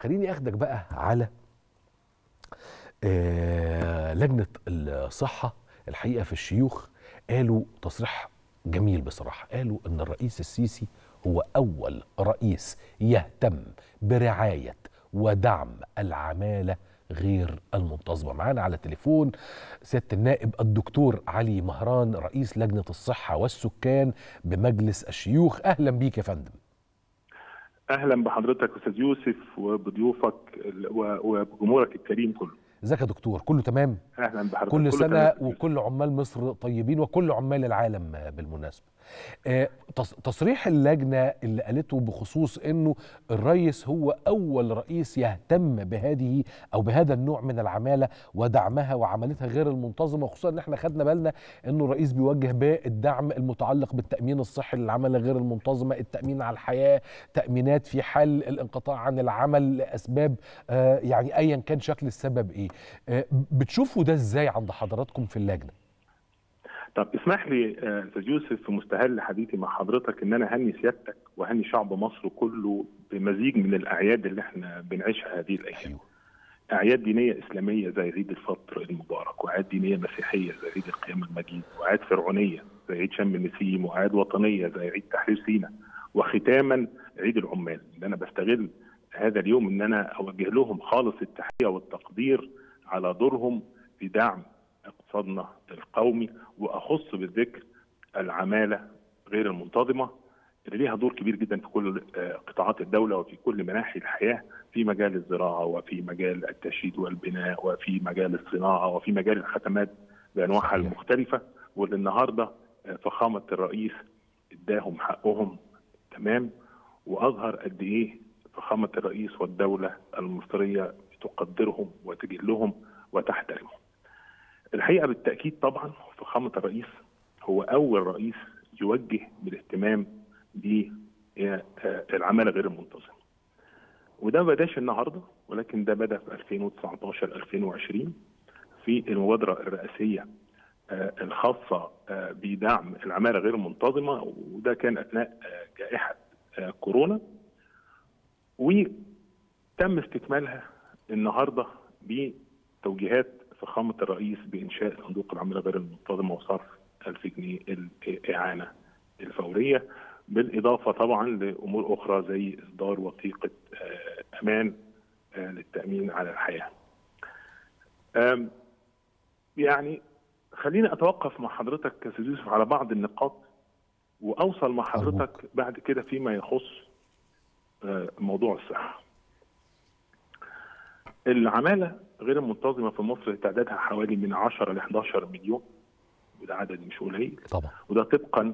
خليني اخدك بقى على آه لجنه الصحه الحقيقه في الشيوخ قالوا تصريح جميل بصراحه قالوا ان الرئيس السيسي هو اول رئيس يهتم برعايه ودعم العماله غير المنتظمه معانا على التليفون سياده النائب الدكتور علي مهران رئيس لجنه الصحه والسكان بمجلس الشيوخ اهلا بيك يا فندم اهلا بحضرتك استاذ يوسف وبضيوفك وبجمهورك الكريم كله ازيك يا دكتور كله تمام اهلا بحضرتك كل سنه وكل عمال مصر طيبين وكل عمال العالم بالمناسبه آه تصريح اللجنه اللي قالته بخصوص انه الرئيس هو اول رئيس يهتم بهذه او بهذا النوع من العماله ودعمها وعملتها غير المنتظمه خصوصا ان احنا خدنا بالنا انه الرئيس بيوجه بالدعم المتعلق بالتامين الصحي للعماله غير المنتظمه التامين على الحياه تامينات في حال الانقطاع عن العمل لاسباب آه يعني ايا كان شكل السبب ايه آه بتشوفوا ده ازاي عند حضراتكم في اللجنه طب اسمح لي استاذ يوسف في مستهل حديثي مع حضرتك ان انا اهني سيادتك واهني شعب مصر كله بمزيج من الاعياد اللي احنا بنعيشها هذه الايام. أيوه. اعياد دينيه اسلاميه زي عيد الفطر المبارك، واعياد دينيه مسيحيه زي عيد القيام المجيد، واعياد فرعونيه زي عيد شم النسيم، واعياد وطنيه زي عيد تحرير سيناء، وختاما عيد العمال، اللي انا بستغل هذا اليوم ان انا اوجه لهم خالص التحيه والتقدير على دورهم في دعم اقتصادنا القومي واخص بالذكر العماله غير المنتظمه اللي ليها دور كبير جدا في كل قطاعات الدوله وفي كل مناحي الحياه في مجال الزراعه وفي مجال التشييد والبناء وفي مجال الصناعه وفي مجال الخدمات بانواعها المختلفه واللي النهارده فخامه الرئيس اداهم حقهم تمام واظهر قد ايه فخامه الرئيس والدوله المصريه تقدرهم وتجلهم وتحترمهم. الحقيقه بالتاكيد طبعا فخامه الرئيس هو اول رئيس يوجه بالاهتمام بالعماله غير المنتظمه. وده ما بداش النهارده ولكن ده بدا في 2019 2020 في المبادره الرئاسيه الخاصه بدعم العماله غير المنتظمه وده كان اثناء جائحه كورونا وتم استكمالها النهارده بتوجيهات فخامة الرئيس بإنشاء صندوق العمالة غير المنتظمة وصرف 1000 جنيه الإعانة الفورية بالإضافة طبعا لأمور أخرى زي إصدار وثيقة أمان للتأمين على الحياة. يعني خليني أتوقف مع حضرتك يا أستاذ يوسف على بعض النقاط وأوصل مع حضرتك بعد كده فيما يخص موضوع الصحة. العمالة غير المنتظمة في مصر تعدادها حوالي من 10 ل 11 مليون وده عدد مش قليل طبعا وده طبقا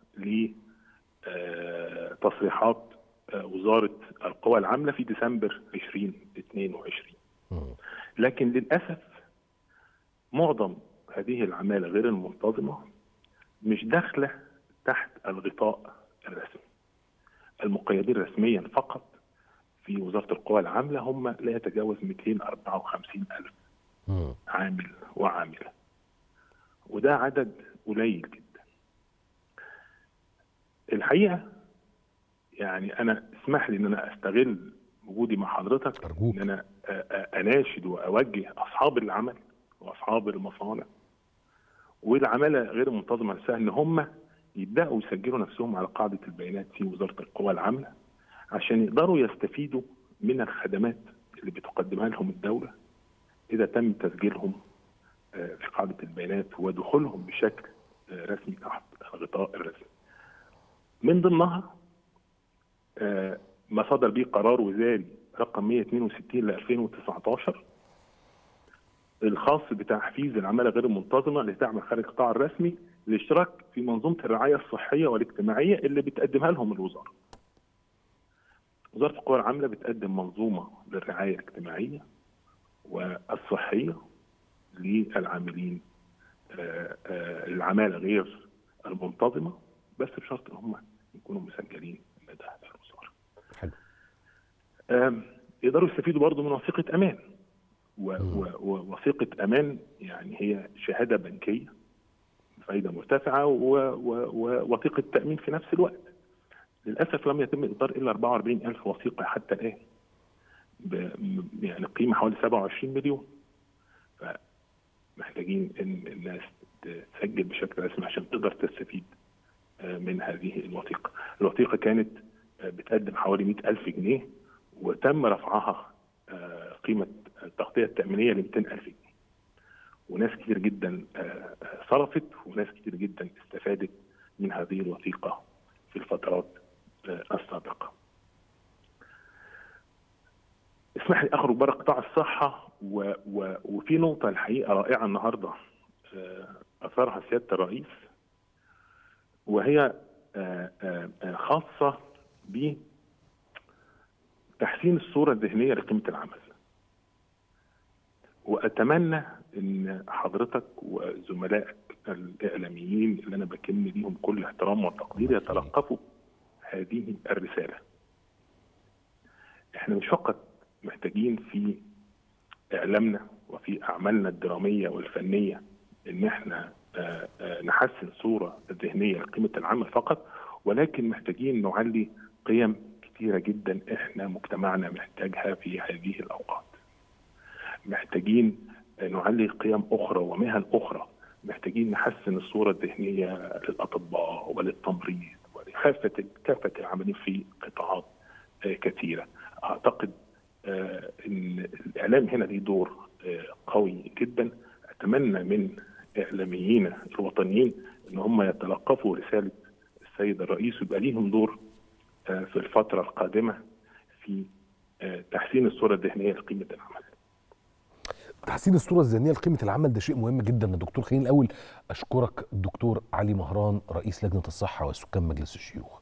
لتصريحات وزارة القوى العاملة في ديسمبر 2022 لكن للأسف معظم هذه العمالة غير المنتظمة مش داخلة تحت الغطاء الرسمي المقيدين رسميا فقط في وزاره القوى العامله هم لا يتجاوز 254 الف عامل وعامله وده عدد قليل جدا الحقيقه يعني انا اسمح لي ان انا استغل وجودي مع حضرتك أرجوك. ان انا اناشد واوجه اصحاب العمل واصحاب المصانع والعماله غير المنتظمه نفسها ان هم يبداوا يسجلوا نفسهم على قاعده البيانات في وزاره القوى العامله عشان يقدروا يستفيدوا من الخدمات اللي بتقدمها لهم الدولة إذا تم تسجيلهم في قاعدة البيانات ودخولهم بشكل رسمي تحت الغطاء الرسمي. من ضمنها ما صدر به قرار وزاري رقم 162 ل 2019 الخاص بتحفيز العماله غير المنتظمه اللي تعمل خارج القطاع الرسمي للاشتراك في منظومه الرعايه الصحيه والاجتماعيه اللي بتقدمها لهم الوزاره. وزاره القوى العامله بتقدم منظومه للرعايه الاجتماعيه والصحيه للعاملين العماله غير المنتظمه بس بشرط ان هم يكونوا مسجلين لدى الوزاره. حلو. يقدروا يستفيدوا برضه من وثيقه امان. ووثيقه امان يعني هي شهاده بنكيه فائده مرتفعه ووثيقه تامين في نفس الوقت. للاسف لم يتم اصدار الا 44 الف وثيقه حتى الان يعني قيمه حوالي 27 مليون فمحتاجين ان الناس تسجل بشكل رسمي عشان تقدر تستفيد من هذه الوثيقه. الوثيقه كانت بتقدم حوالي 100000 جنيه وتم رفعها قيمه التغطيه التامينيه ل 200000 جنيه. وناس كتير جدا صرفت وناس كتير جدا استفادت من هذه الوثيقه في الفترات السابقه. اسمح لي اخرج بره قطاع الصحه و و وفي نقطه الحقيقه رائعه النهارده اثارها سياده الرئيس وهي خاصه بتحسين الصوره الذهنيه لقيمه العمل. واتمنى ان حضرتك وزملائك الاعلاميين اللي انا بكن ليهم كل احترام وتقدير يتلقفوا هذه الرساله. احنا مش فقط محتاجين في اعلامنا وفي اعمالنا الدراميه والفنيه ان احنا نحسن صوره ذهنيه لقيمه العمل فقط ولكن محتاجين نعلي قيم كثيره جدا احنا مجتمعنا محتاجها في هذه الاوقات. محتاجين نعلي قيم اخرى ومهن اخرى محتاجين نحسن الصوره الذهنيه للاطباء وللتمريض ولكافه كافه العاملين في قطاعات كثيره اعتقد ان الاعلام هنا ليه دور قوي جدا اتمنى من اعلاميين الوطنيين ان هم يتلقفوا رساله السيد الرئيس ويبقى ليهم دور في الفتره القادمه في تحسين الصوره الذهنيه لقيمه العمل. تحسين الصوره الذهنيه لقيمه العمل ده شيء مهم جدا يا دكتور خليل الاول اشكرك الدكتور علي مهران رئيس لجنه الصحه وسكان مجلس الشيوخ